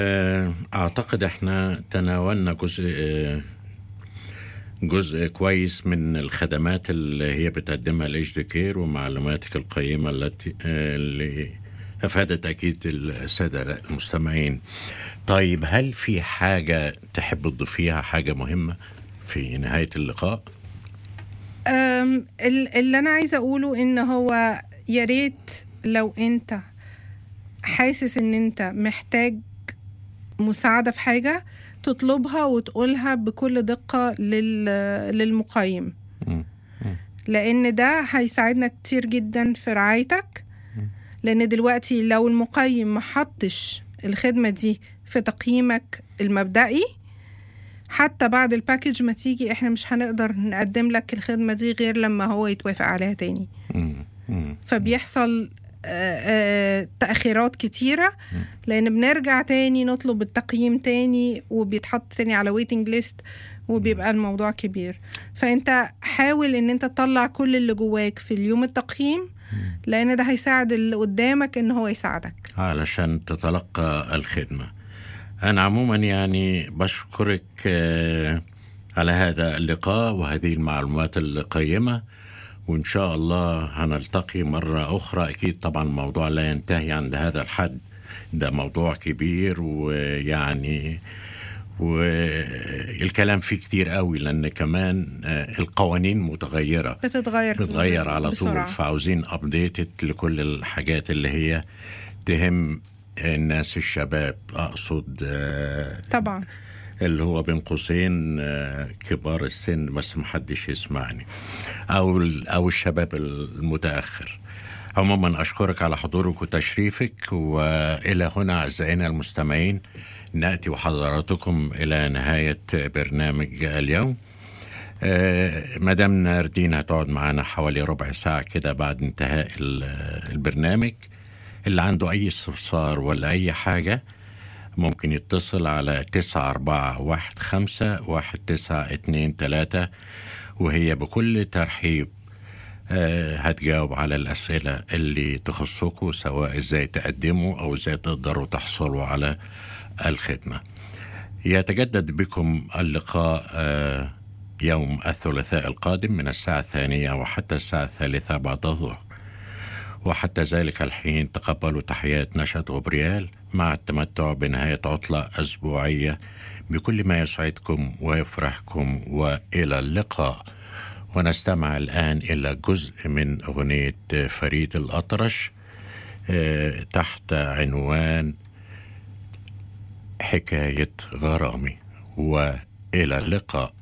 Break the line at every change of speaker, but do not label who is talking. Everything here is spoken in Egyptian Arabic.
أعتقد احنا تناولنا جزء جزء كويس من الخدمات اللي هي بتقدمها الاتش دي كير ومعلوماتك القيمة التي اللي أفادت أكيد السادة المستمعين طيب هل في حاجة تحب تضيفيها حاجة مهمة في نهاية اللقاء؟
أم، ال- اللي انا عايزه اقوله ان هو يا ريت لو انت حاسس ان انت محتاج مساعده في حاجه تطلبها وتقولها بكل دقه لل... للمقيم
مم.
لان ده هيساعدنا كتير جدا في رعايتك لان دلوقتي لو المقيم ما حطش الخدمه دي في تقييمك المبدئي حتى بعد الباكج ما تيجي احنا مش هنقدر نقدم لك الخدمه دي غير لما هو يتوافق عليها تاني
مم. مم.
فبيحصل آه، آه، تأخيرات كتيرة لأن بنرجع تاني نطلب التقييم تاني وبيتحط تاني على ويتنج ليست وبيبقى الموضوع كبير فأنت حاول إن أنت تطلع كل اللي جواك في اليوم التقييم لأن ده هيساعد اللي قدامك إن هو يساعدك
علشان تتلقى الخدمة أنا عموما يعني بشكرك آه، على هذا اللقاء وهذه المعلومات القيمة وإن شاء الله هنلتقي مرة أخرى أكيد طبعا الموضوع لا ينتهي عند هذا الحد ده موضوع كبير ويعني والكلام فيه كتير قوي لأن كمان آه، القوانين متغيرة
بتتغير
بتغير على طول
بسرعة.
فعاوزين ابديتد لكل الحاجات اللي هي تهم الناس الشباب اقصد آه،
طبعا
اللي هو بين قوسين آه، كبار السن بس محدش يسمعني او ال- او الشباب المتاخر عموما اشكرك على حضورك وتشريفك والى هنا اعزائنا المستمعين ناتي وحضراتكم الى نهايه برنامج اليوم آه، مدام ناردين هتقعد معانا حوالي ربع ساعة كده بعد انتهاء ال- البرنامج اللي عنده أي استفسار ولا أي حاجة ممكن يتصل على تسعة أربعة واحد خمسة واحد تسعة اتنين تلاتة وهي بكل ترحيب آه، هتجاوب على الأسئلة اللي تخصكم سواء إزاي تقدموا أو إزاي تقدروا تحصلوا على الخدمة يتجدد بكم اللقاء آه، يوم الثلاثاء القادم من الساعة الثانية وحتى الساعة الثالثة بعد الظهر وحتى ذلك الحين تقبلوا تحيات نشأة غبريال مع التمتع بنهاية عطلة أسبوعية بكل ما يسعدكم ويفرحكم وإلى اللقاء ونستمع الآن إلى جزء من أغنية فريد الأطرش آه، تحت عنوان حكاية غرامي وإلى اللقاء